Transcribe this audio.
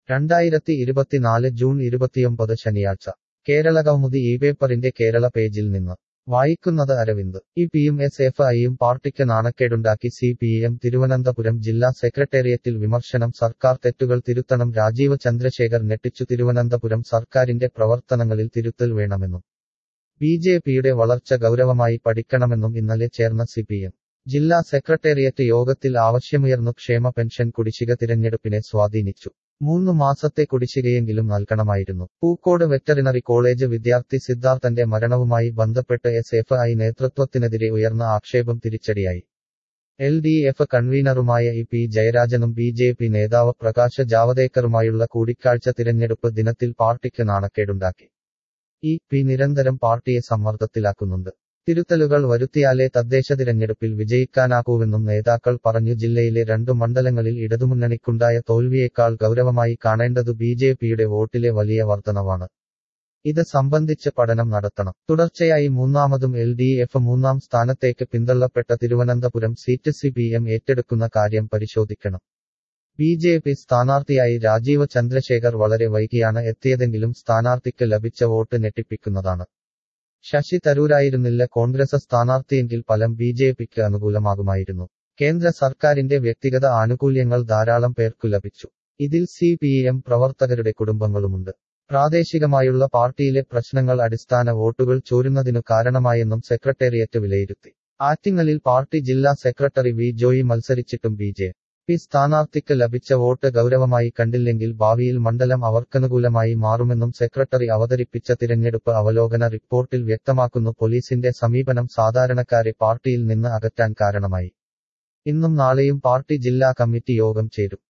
രണ്ടായിരത്തി ഇരുപത്തിനാല് ജൂൺ ഇരുപത്തിയൊമ്പത് ശനിയാഴ്ച കേരള കൗമുദി ഈ പേപ്പറിന്റെ കേരള പേജിൽ നിന്ന് വായിക്കുന്നത് അരവിന്ദ് ഇ പിയും എസ് എഫ് ഐയും പാർട്ടിക്ക് നാണക്കേടുണ്ടാക്കി സി പി എം തിരുവനന്തപുരം ജില്ലാ സെക്രട്ടേറിയറ്റിൽ വിമർശനം സർക്കാർ തെറ്റുകൾ തിരുത്തണം രാജീവ് ചന്ദ്രശേഖർ ഞെട്ടിച്ചു തിരുവനന്തപുരം സർക്കാരിന്റെ പ്രവർത്തനങ്ങളിൽ തിരുത്തൽ വേണമെന്നും ബി ജെ പിയുടെ വളർച്ച ഗൗരവമായി പഠിക്കണമെന്നും ഇന്നലെ ചേർന്ന സി പി എം ജില്ലാ സെക്രട്ടേറിയറ്റ് യോഗത്തിൽ ആവശ്യമുയർന്നു ക്ഷേമ പെൻഷൻ കുടിശ്ശിക തിരഞ്ഞെടുപ്പിനെ സ്വാധീനിച്ചു മൂന്ന് മാസത്തെ കുടിശ്ശികയെങ്കിലും നൽകണമായിരുന്നു പൂക്കോട് വെറ്ററിനറി കോളേജ് വിദ്യാർത്ഥി സിദ്ധാർത്ഥന്റെ മരണവുമായി ബന്ധപ്പെട്ട് എസ് എഫ് ഐ നേതൃത്വത്തിനെതിരെ ഉയർന്ന ആക്ഷേപം തിരിച്ചടിയായി എൽ ഡി എഫ് കൺവീനറുമായ ഇ പി ജയരാജനും ബി ജെ പി നേതാവ് പ്രകാശ് ജാവദേക്കറുമായുള്ള കൂടിക്കാഴ്ച തിരഞ്ഞെടുപ്പ് ദിനത്തിൽ പാർട്ടിക്ക് നാണക്കേടുണ്ടാക്കി ഇ പി നിരന്തരം പാർട്ടിയെ സമ്മർദ്ദത്തിലാക്കുന്നുണ്ട് തിരുത്തലുകൾ വരുത്തിയാലേ തദ്ദേശ തിരഞ്ഞെടുപ്പിൽ വിജയിക്കാനാകൂവെന്നും നേതാക്കൾ പറഞ്ഞു ജില്ലയിലെ രണ്ടു മണ്ഡലങ്ങളിൽ ഇടതുമുന്നണിക്കുണ്ടായ തോൽവിയേക്കാൾ ഗൗരവമായി കാണേണ്ടതു ബി ജെ പിയുടെ വോട്ടിലെ വലിയ വർധനവാണ് ഇത് സംബന്ധിച്ച് പഠനം നടത്തണം തുടർച്ചയായി മൂന്നാമതും എൽ ഡി എഫ് മൂന്നാം സ്ഥാനത്തേക്ക് പിന്തള്ളപ്പെട്ട Thiruvananthapuram seat C P M ഏറ്റെടുക്കുന്ന കാര്യം പരിശോധിക്കണം ബി ജെ പി സ്ഥാനാർത്ഥിയായി രാജീവ് ചന്ദ്രശേഖർ വളരെ വൈകിയാണ് എത്തിയതെങ്കിലും സ്ഥാനാർത്ഥിക്ക് ലഭിച്ച വോട്ട് ഞെട്ടിപ്പിക്കുന്നതാണ് ശശി തരൂരായിരുന്നില്ല കോൺഗ്രസ് സ്ഥാനാർത്ഥിയെങ്കിൽ ഫലം ബി ജെ പിക്ക് അനുകൂലമാകുമായിരുന്നു കേന്ദ്ര സർക്കാരിന്റെ വ്യക്തിഗത ആനുകൂല്യങ്ങൾ ധാരാളം പേർക്കു ലഭിച്ചു ഇതിൽ സി പി എം പ്രവർത്തകരുടെ കുടുംബങ്ങളുമുണ്ട് പ്രാദേശികമായുള്ള പാർട്ടിയിലെ പ്രശ്നങ്ങൾ അടിസ്ഥാന വോട്ടുകൾ ചോരുന്നതിനു കാരണമായെന്നും സെക്രട്ടേറിയറ്റ് വിലയിരുത്തി ആറ്റിങ്ങലിൽ പാർട്ടി ജില്ലാ സെക്രട്ടറി വി ജോയി മത്സരിച്ചിട്ടും ബി ജെ പി സ്ഥാനാർത്ഥിക്ക് ലഭിച്ച വോട്ട് ഗൗരവമായി കണ്ടില്ലെങ്കിൽ ഭാവിയിൽ മണ്ഡലം അവർക്കനുകൂലമായി മാറുമെന്നും സെക്രട്ടറി അവതരിപ്പിച്ച തിരഞ്ഞെടുപ്പ് അവലോകന റിപ്പോർട്ടിൽ വ്യക്തമാക്കുന്നു പോലീസിന്റെ സമീപനം സാധാരണക്കാരെ പാർട്ടിയിൽ നിന്ന് അകറ്റാൻ കാരണമായി ഇന്നും നാളെയും പാർട്ടി ജില്ലാ കമ്മിറ്റി യോഗം ചേരും